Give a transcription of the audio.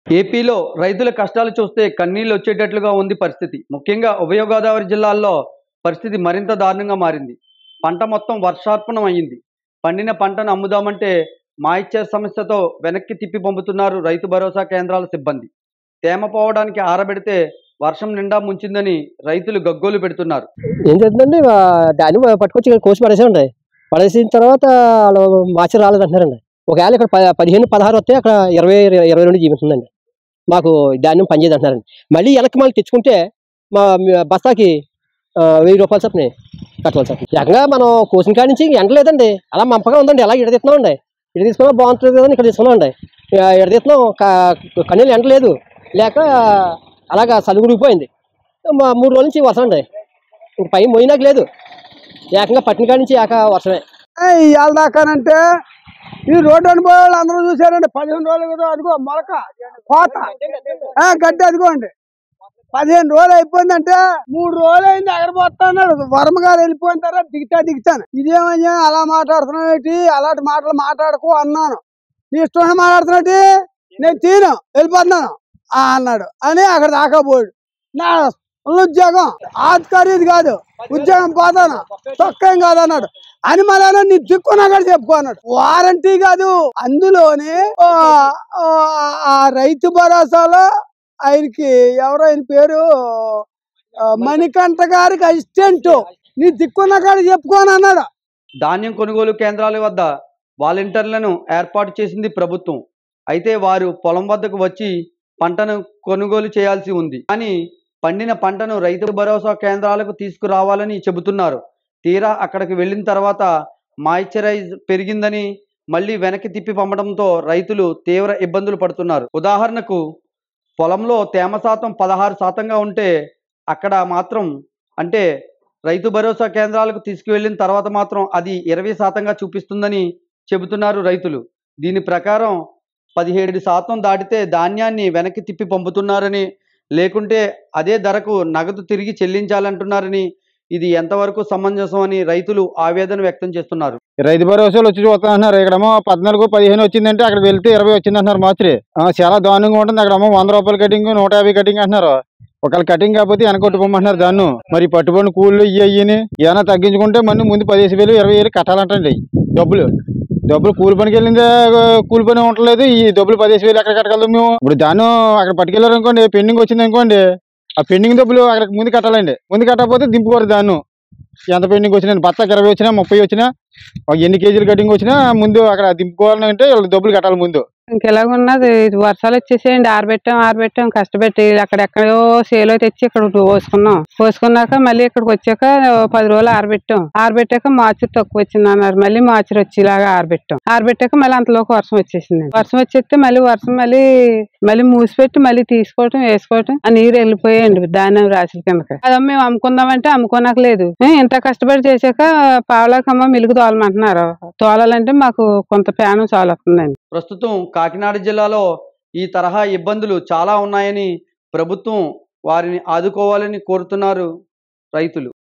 ఏపీలో రైతుల కష్టాలు చూస్తే కన్నీళ్ళు వచ్చేటట్లుగా ఉంది పరిస్థితి ముఖ్యంగా ఉభయ గోదావరి జిల్లాల్లో పరిస్థితి మరింత దారుణంగా మారింది పంట మొత్తం వర్షార్పణం అయ్యింది పండిన పంటను అమ్ముదామంటే మాయిచ్చే సమస్యతో వెనక్కి తిప్పి పంపుతున్నారు రైతు భరోసా కేంద్రాల సిబ్బంది తేమ పోవడానికి ఆరబెడితే వర్షం నిండా ముంచిందని రైతులు గగ్గోలు పెడుతున్నారు ఏం చేస్తుందండి వా- దాన్ని పట్టుకొచ్చి ఇక్కడ కోసి పడేసే ఉంటాయి పడేసిన తర్వాత వాళ్ళు మార్చి రాలేదంటున్నారండి ఒకవేళ ఇక్కడ ప- పదిహేను పదహారు వస్తే అక్కడ ఇరవై ఇరవై రెండు జీవిస్తుందండి మాకు ధాన్యం పనిచేయదు అంటున్నారండి మళ్ళీ వెనక్కి మళ్ళీ తెచ్చుకుంటే మా మీ బస్తాకి ఆ, వెయ్యి రూపాయలు చొప్పున కట్టవాలి సార్ ఏకంగా మనం కోసిన కాడి నుంచి ఎండ లేదండి అలా మంపగా ఉందండి అలా ఇడ తీస్తున్నామండి ఇడ తీసుకున్నా బాగుంటుంది కదా ఇక్కడ తీసుకున్నామండి ఇడ తీస్తున్నాం కన్నీళ్ళు ఎండ లేదు లేక అలాగా సలుగుడిపోయింది మా మూడు రోజుల నుంచి వర్షం అండి ఇంక పై మోయినాక లేదు ఏకంగా పట్టిన కాడి నుంచి ఏక వర్షమే ఇవాళ దాకానంటే ఈ రోడ్డు అనుభవం వాళ్ళు అందరూ చూసారండి పదిహేను రోజులు కదా అదిగో మొలక కోత ఆ, గడ్డి అదిగోండి పదిహేను రోజులు అయిపోయిందంటే మూడు రోజులు అయింది ఎగరబోతా అన్నాడు వర్మ గారు వెళ్ళిపోయిన తర్వాత దిగుతా దిగుతాను ఇదేమయ్యా అలా మాట్లాడుతున్నావు ఏంటి అలాంటి మాటలు మాట్లాడకు అన్నాను నీ ఇష్టం మాట్లాడుతున్నట్టు నేను తీను వెళ్ళిపోతున్నాను ఆ అన్నాడు అని అక్కడ దాకా పోయాడు నా ఫుల్ ఉద్యోగం ఆధికారి ఇది కాదు ఉద్యోగం పోతాను చొక్కేం కాదు అన్నాడు అని మళ్ళా నీ దిక్కున్నా కూడా చెప్పుకో అన్నాడు వారంటీ కాదు అందులోని ఆ, ఆ, ఆ రైతు భరోసాలో ఆయనకి ఎవరో ఆయన పేరు ఆ, మణికంఠ గారికి అసిస్టెంట్ నీ దిక్కున్న కాడ చెప్పుకోని అన్నాడు ధాన్యం కొనుగోలు కేంద్రాల వద్ద వాలంటీర్లను ఏర్పాటు చేసింది ప్రభుత్వం అయితే వారు పొలం వద్దకు వచ్చి పంటను కొనుగోలు చేయాల్సి ఉంది కానీ పండిన పంటను రైతు భరోసా కేంద్రాలకు తీసుకురావాలని చెబుతున్నారు తీరా అక్కడికి వెళ్ళిన తర్వాత మాయిశ్చరైజ్ పెరిగిందని మళ్ళీ వెనక్కి తిప్పి పంపడంతో రైతులు తీవ్ర ఇబ్బందులు పడుతున్నారు ఉదాహరణకు పొలంలో తేమ శాతం పదహారు శాతంగా ఉంటే అక్కడ మాత్రం అంటే రైతు భరోసా కేంద్రాలకు తీసుకువెళ్ళిన తర్వాత మాత్రం అది ఇరవై శాతంగా చూపిస్తుందని చెబుతున్నారు రైతులు దీని ప్రకారం పదిహేడు శాతం దాటితే ధాన్యాన్ని వెనక్కి తిప్పి పంపుతున్నారని లేకుంటే అదే ధరకు నగదు తిరిగి చెల్లించాలంటున్నారని ఇది ఎంతవరకు సమంజసం అని రైతులు ఆవేదన వ్యక్తం చేస్తున్నారు రైతు భరోసాలు వచ్చి చూస్తా అంటున్నారు ఇక్కడేమో పద్నాలుగు పదిహేను వచ్చిందంటే అక్కడ వెళ్తే ఇరవై వచ్చింది అంటున్నారు మాత్రి చాలా దారుణంగా ఉంటుంది అక్కడేమో వంద రూపాయల కటింగ్ నూట యాభై కటింగ్ అంటున్నారు ఒకవేళ కటింగ్ కాకపోతే వెనకొట్టుకోమంటున్నారు దాన్ని మరి పట్టుబడి కూలీలు ఇవి అయ్యి ఏమైనా తగ్గించుకుంటే మళ్ళీ ముందు పదిహేను వేలు ఇరవై వేలు కట్టాలంటండి డబ్బులు డబ్బులు కూలి పనికి వెళ్ళిందే కూలి పని ఉండలేదు ఈ డబ్బులు పదిహేను వేలు ఎక్కడ కట్టగలదు మేము ఇప్పుడు దాన్ని అక్కడ పట్టుకెళ్ళారు అనుకోండి పెండింగ్ వచ్చింది అనుకోండి ఆ పెండింగ్ డబ్బులు అక్కడ ముందు కట్టాలండి ముందు కట్టకపోతే దింపుకోరు దాన్ని ఎంత పెండింగ్ వచ్చినా బత్తాకి ఇరవై వచ్చినా ముప్పై వచ్చినా ఒక ఎన్ని కేజీలు కటింగ్ వచ్చినా ముందు అక్కడ దింపుకోవాలంటే వాళ్ళు డబ్బులు కట్టాలి ముందు ఇంకెలాగున్నది ఇది వర్షాలు వచ్చేసేయండి ఆరబెట్టాం ఆరబెట్టాం కష్టపెట్టి అక్కడెక్కడో సేలో తెచ్చి ఇక్కడ పోసుకున్నాం పోసుకున్నాక మళ్ళీ ఇక్కడికి వచ్చాక ఓ పది రోజులు ఆరబెట్టాం ఆరబెట్టాక మార్చి తక్కువ వచ్చింది అన్నారు మళ్ళీ మార్చి వచ్చేలాగా ఆరబెట్టాం ఆరబెట్టాక మళ్ళీ అంతలోకి వర్షం వచ్చేసింది వర్షం వచ్చేస్తే మళ్ళీ వర్షం మళ్ళీ మళ్ళీ మూసిపెట్టి మళ్ళీ తీసుకోవటం వేసుకోవటం ఆ నీరు వెళ్ళిపోయాయండి ధాన్యం రాశుల కిందకి అదే మేము అమ్ముకుందామంటే అమ్ముకోనక లేదు ఏ, ఇంత కష్టపడి చేశాక పావలాకమ్మ మిలుగు తోలమంటున్నారు తోలాలంటే మాకు కొంత ప్యానం చాలు వస్తుందండి ప్రస్తుతం కాకినాడ జిల్లాలో ఈ తరహా ఇబ్బందులు చాలా ఉన్నాయని ప్రభుత్వం వారిని ఆదుకోవాలని కోరుతున్నారు రైతులు